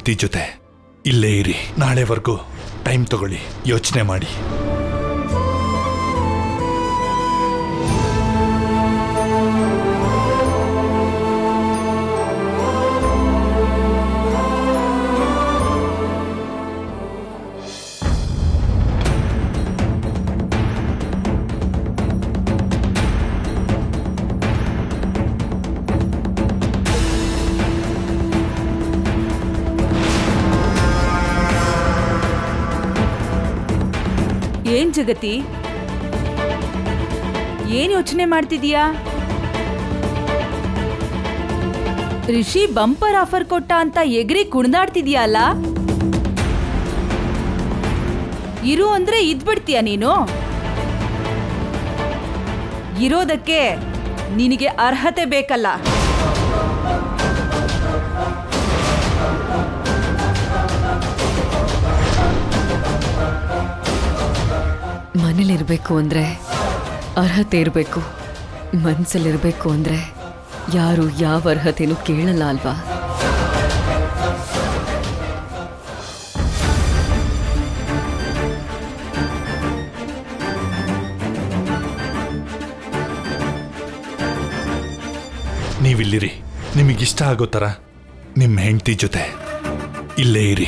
ಹೆಂಡತಿ ಜೊತೆ ಇಲ್ಲೇ ಇರಿ ನಾಳೆವರೆಗೂ ಟೈಮ್ ತಗೊಳ್ಳಿ ಯೋಚನೆ ಮಾಡಿ ಏನ್ ಜಗತಿ ಏನ್ ಯೋಚನೆ ಮಾಡ್ತಿದೀಯಾ ರಿಷಿ ಬಂಪರ್ ಆಫರ್ ಕೊಟ್ಟ ಅಂತ ಎಗ್ರಿ ಕುಣಿದಾಡ್ತಿದ್ಯಲ್ಲ ಇರು ಅಂದ್ರೆ ಇದ್ಬಿಡ್ತೀಯ ನೀನು ಇರೋದಕ್ಕೆ ನಿನಗೆ ಅರ್ಹತೆ ಬೇಕಲ್ಲ ಮನೇಲಿರ್ಬೇಕು ಅಂದ್ರೆ ಅರ್ಹತೆ ಇರಬೇಕು ಮನ್ಸಲ್ಲಿರ್ಬೇಕು ಅಂದ್ರೆ ಯಾರು ಯಾವ ಅರ್ಹತೆನೂ ಕೇಳಲ್ಲ ಅಲ್ವಾ ನೀವಿಲ್ಲಿರಿ ನಿಮಗಿಷ್ಟ ಆಗೋ ಥರ ನಿಮ್ಮ ಹೆಂಡತಿ ಜೊತೆ ಇಲ್ಲೇ ಇರಿ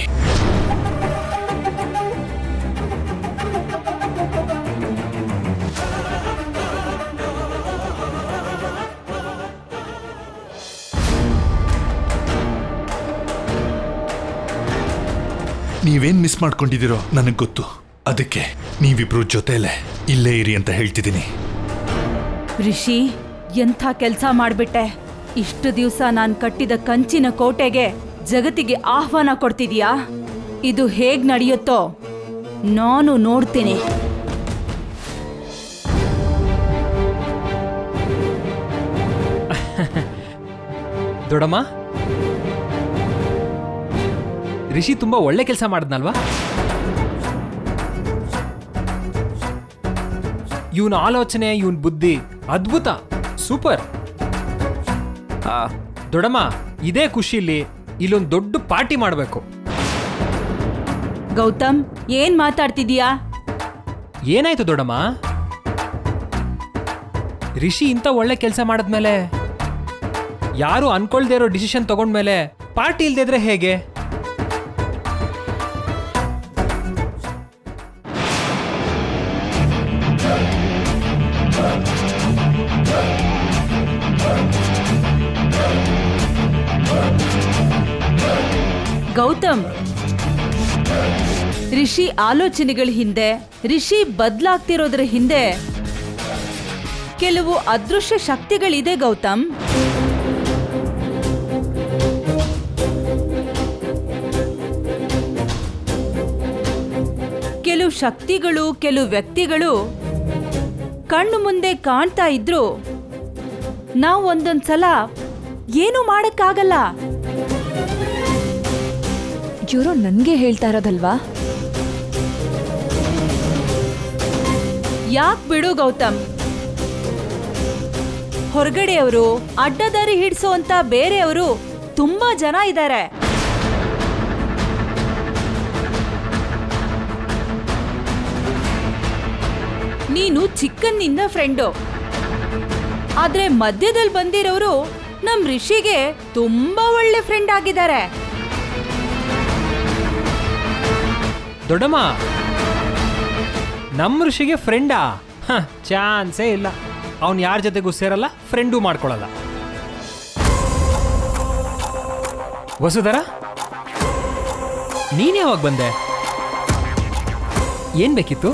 ನೀವೇನ್ ಮಿಸ್ ಮಾಡ್ಕೊಂಡಿದ್ದೀರೋ ನನಗೆ ಗೊತ್ತು ಅದಕ್ಕೆ ನೀವಿಬ್ರು ಜೊತೆಲೆ ಇಲ್ಲೇ ಇರಿ ಅಂತ ಹೇಳ್ತಿದ್ದೀನಿ ರಿಷಿ ಎಂಥ ಕೆಲಸ ಮಾಡ್ಬಿಟ್ಟೆ ಇಷ್ಟು ದಿವಸ ನಾನ್ ಕಟ್ಟಿದ ಕಂಚಿನ ಕೋಟೆಗೆ ಜಗತ್ತಿಗೆ ಆಹ್ವಾನ ಕೊಡ್ತಿದ್ಯಾ ಇದು ಹೇಗ್ ನಡೆಯುತ್ತೋ ನಾನು ನೋಡ್ತೀನಿ ದೊಡಮ್ಮ ರಿಷಿ ತುಂಬಾ ಒಳ್ಳೆ ಕೆಲಸ ಮಾಡಿದ್ನಲ್ವಾ ಇವನ ಆಲೋಚನೆ ಇವನ್ ಬುದ್ಧಿ ಅದ್ಭುತ ಸೂಪರ್ ಆ, ದೊಡಮ್ಮ ಇದೇ ಖುಷಿಲಿ ಇಲ್ಲೊಂದು ದೊಡ್ಡ ಪಾರ್ಟಿ ಮಾಡಬೇಕು ಗೌತಮ್ ಏನ್ ಮಾತಾಡ್ತಿದ್ಯಾ ಏನಾಯ್ತು ದೊಡಮ್ಮ ರಿಷಿ ಇಂಥ ಒಳ್ಳೆ ಕೆಲಸ ಮಾಡಿದ್ಮೇಲೆ ಯಾರು ಅನ್ಕೊಳ್ದೇ ಇರೋ ಡಿಸಿಷನ್ ತಗೊಂಡ್ಮೇಲೆ ಪಾರ್ಟಿ ಇಲ್ದೇ ಇದ್ರೆ ಹೇಗೆ ಗೌತಮ್ ರಿಷಿ ಆಲೋಚನೆಗಳ ಹಿಂದೆ ರಿಷಿ ಬದ್ಲಾಗ್ತಿರೋದ್ರ ಹಿಂದೆ ಕೆಲವು ಅದೃಶ್ಯ ಶಕ್ತಿಗಳಿದೆ ಗೌತಮ್ ಕೆಲವು ಶಕ್ತಿಗಳು ಕೆಲವು ವ್ಯಕ್ತಿಗಳು ಕಣ್ಣು ಮುಂದೆ ಕಾಣ್ತಾ ಇದ್ರು ನಾವು ಒಂದೊಂದ್ಸಲ ಏನು ಮಾಡಕ್ಕಾಗಲ್ಲ ಇವರು ನನಗೆ ಹೇಳ್ತಾ ಇರೋದಲ್ವಾ ಯಾಕ್ ಬಿಡು ಗೌತಮ್ ಹೊರಗಡೆಯವರು ಅಡ್ಡದಾರಿ ಹಿಡಿಸುವಂತ ಬೇರೆಯವರು ತುಂಬಾ ಜನ ಇದ್ದಾರೆ ನೀನು ಚಿಕ್ಕನ್ನಿಂದ ಫ್ರೆಂಡು ಆದ್ರೆ ಮಧ್ಯದಲ್ಲಿ ಬಂದಿರೋರು ನಮ್ ರಿಷಿಗೆ ತುಂಬಾ ಒಳ್ಳೆ ಫ್ರೆಂಡ್ ಆಗಿದ್ದಾರೆ ದೊಡ್ಡಮ್ಮ ನಮ್ಮ ಋಷಿಗೆ ಫ್ರೆಂಡಾ ಹ ಚಾನ್ಸೇ ಇಲ್ಲ ಅವನು ಯಾರ ಜೊತೆಗೂ ಸೇರಲ್ಲ ಫ್ರೆಂಡೂ ಮಾಡ್ಕೊಳ್ಳಲ್ಲ ವಸುಧರ ನೀನ್ ಯಾವಾಗ ಬಂದೆ ಏನ್ ಬೇಕಿತ್ತು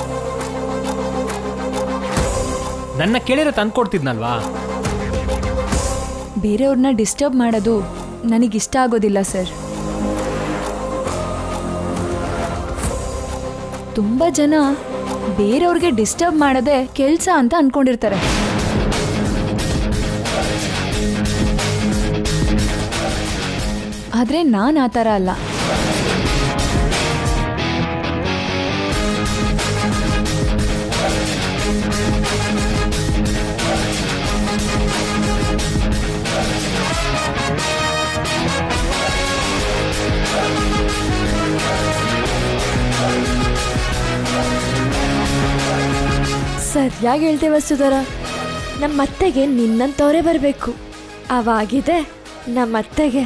ನನ್ನ ಕೇಳಿರೋ ತಂದ್ಕೊಡ್ತಿದ್ನಲ್ವಾ ಬೇರೆಯವ್ರನ್ನ ಡಿಸ್ಟರ್ಬ್ ಮಾಡೋದು ನನಗಿಷ್ಟ ಆಗೋದಿಲ್ಲ ಸರ್ ತುಂಬ ಜನ ಬೇರೆಯವ್ರಿಗೆ ಡಿಸ್ಟರ್ಬ್ ಮಾಡೋದೇ ಕೆಲಸ ಅಂತ ಅನ್ಕೊಂಡಿರ್ತಾರೆ ಆದರೆ ನಾನು ಆ ಥರ ಅಲ್ಲ ಸರಿಯಾಗಿ ಹೇಳ್ತೇವೆ ಸುಧರ ನಮ್ಮ ಅತ್ತೆಗೆ ನಿನ್ನಂತವರೇ ಬರಬೇಕು ಅವಾಗಿದೆ ನಮ್ಮ ಅತ್ತೆಗೆ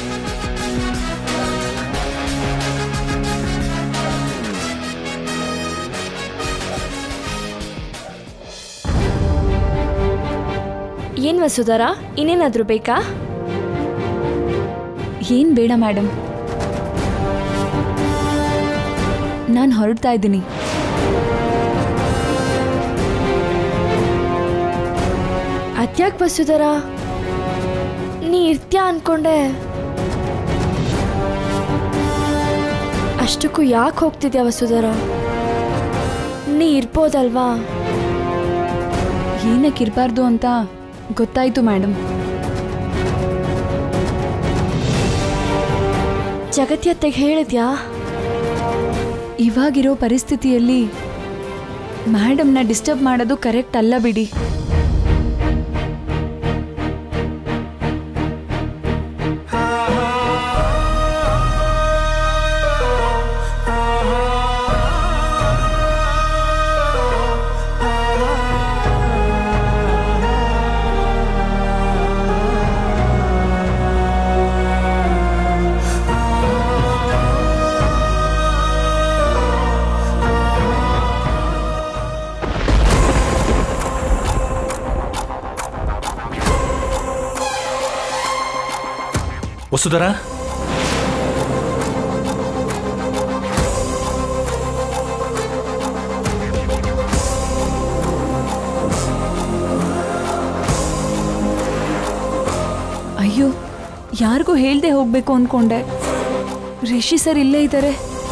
ಏನ್ ವಸುಧರ ಇನ್ನೇನಾದ್ರೂ ಬೇಕಾ ಏನ್ ಬೇಡ ಮೇಡಮ್ ನಾನು ಹೊರಡ್ತಾ ಇದ್ದೀನಿ ಅದ್ಯಾಕ್ ವಸುಧರ ನೀ ಇರ್ತ್ಯಾ ಅನ್ಕೊಂಡೆ ಅಷ್ಟಕ್ಕೂ ಯಾಕೆ ಹೋಗ್ತಿದ್ಯಾ ವಸುಧರ ನೀ ಇರ್ಬೋದಲ್ವಾ ಏನಕ್ಕೆ ಇರಬಾರ್ದು ಅಂತ ಗೊತ್ತಾಯ್ತು ಮೇಡಮ್ ಜಗತ್ಯತ್ತೆಗೆ ಹೇಳಿದ್ಯಾ ಇವಾಗಿರೋ ಪರಿಸ್ಥಿತಿಯಲ್ಲಿ ಮೇಡಮ್ನ ಡಿಸ್ಟರ್ಬ್ ಮಾಡೋದು ಕರೆಕ್ಟ್ ಅಲ್ಲ ಬಿಡಿ ವಸುಧರ ಅಯ್ಯೋ ಯಾರಿಗೂ ಹೇಳ್ದೆ ಹೋಗ್ಬೇಕು ಅನ್ಕೊಂಡೆ ರಿಷಿ ಸರ್ ಇಲ್ಲೇ ಇದ್ದಾರೆ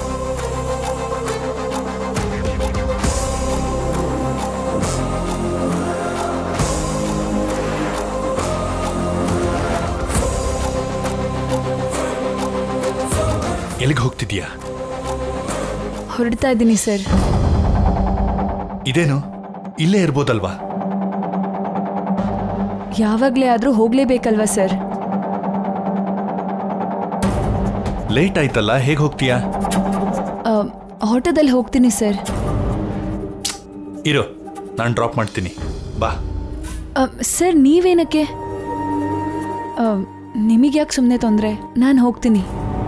ಎಲ್ಲಿಗೆ ಹೋಗ್ತಿದ್ಯಾ ಹೊರಡ್ತಾ ಇದ್ದೀನಿ ಸರ್ ಇದೇನು ಇಲ್ಲೇ ಇರ್ಬೋದಲ್ವಾ ಯಾವಾಗಲೇ ಆದರೂ ಹೋಗ್ಲೇಬೇಕಲ್ವಾ ಸರ್ ಲೇಟ್ ಆಯ್ತಲ್ಲ ಹೇಗೆ ಹೋಗ್ತೀಯಾ ಆಟೋದಲ್ಲಿ ಹೋಗ್ತೀನಿ ಸರ್ ಇರು ನಾನು ಡ್ರಾಪ್ ಮಾಡ್ತೀನಿ ಬಾ ಅ, ಸರ್ ನೀವೇನಕ್ಕೆ ನಿಮಗೆ ಯಾಕೆ ಸುಮ್ಮನೆ ತೊಂದರೆ ನಾನು ಹೋಗ್ತೀನಿ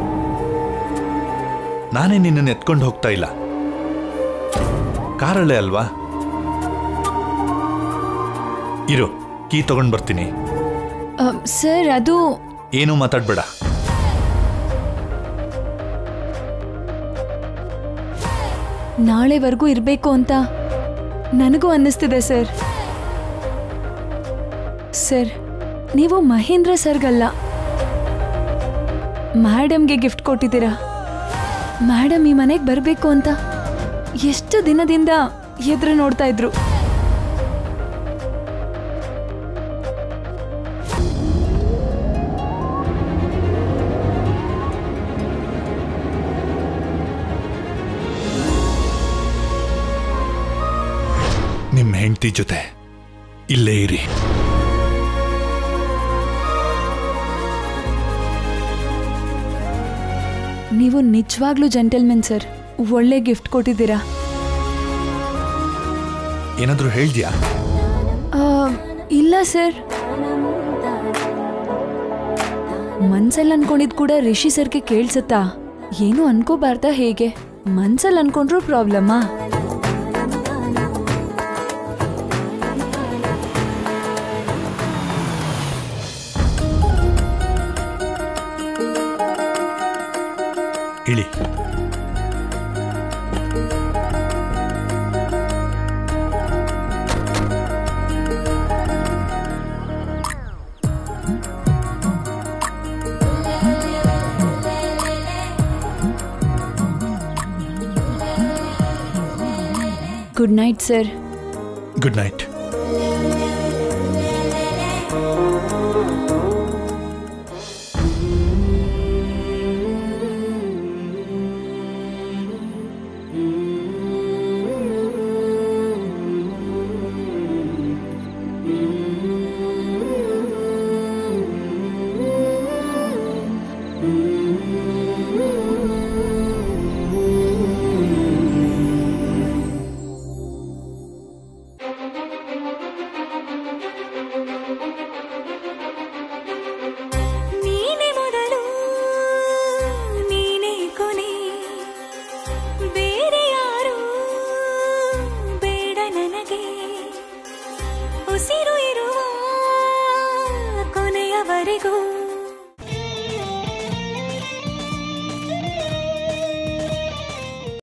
ನಾನೇ ನಿನ್ನನ್ನು ಎತ್ಕೊಂಡು ಹೋಗ್ತಾ ಇಲ್ಲ ಕಾರಲ್ಲೇ ಅಲ್ವಾ ಇರು ಕೀ ತಗೊಂಡು ಬರ್ತೀನಿ ಅ, ಸರ್ ಅದು ಏನೂ ಮಾತಾಡ್ಬೇಡ ನಾಳೆವರೆಗೂ ಇರಬೇಕು ಅಂತ ನನಗೂ ಅನ್ನಿಸ್ತಿದೆ ಸರ್ ಸರ್ ನೀವು ಮಹೇಂದ್ರ ಸರ್ಗಲ್ಲ ಮ್ಯಾಡಮ್ಗೆ ಗಿಫ್ಟ್ ಕೊಟ್ಟಿದ್ದೀರಾ ಮ್ಯಾಡಮ್ ಈ ಮನೆಗೆ ಬರಬೇಕು ಅಂತ ಎಷ್ಟು ದಿನದಿಂದ ಎದುರು ನೋಡ್ತಾ ಇದ್ರು ನಿಮ್ಮ ಹೆಂಡತಿ ಜೊತೆ ಇಲ್ಲೇ ಇರಿ ನೀವು ನಿಜವಾಗ್ಲೂ ಜೆಂಟಲ್ಮೆನ್ ಸರ್ ಒಳ್ಳೆ ಗಿಫ್ಟ್ ಕೊಟ್ಟಿದ್ದೀರಾ ಏನಾದರೂ ಹೇಳ್ದ್ಯಾ ಆ, ಇಲ್ಲ ಸರ್ ಮನ್ಸಲ್ಲಿ ಅನ್ಕೊಂಡಿದ್ ಕೂಡ ರಿಷಿ ಸರ್ಗೆ ಕೇಳ್ಸತ್ತಾ ಏನು ಅನ್ಕೋಬಾರ್ದಾ ಹೇಗೆ ಮನ್ಸಲ್ಲಿ ಅನ್ಕೊಂಡ್ರು ಪ್ರಾಬ್ಲಮ್ಮಾ ಇಳಿ good night sir good night ಉಸಿರು ಇರುವ ಕೊನೆಯವರೆಗೂ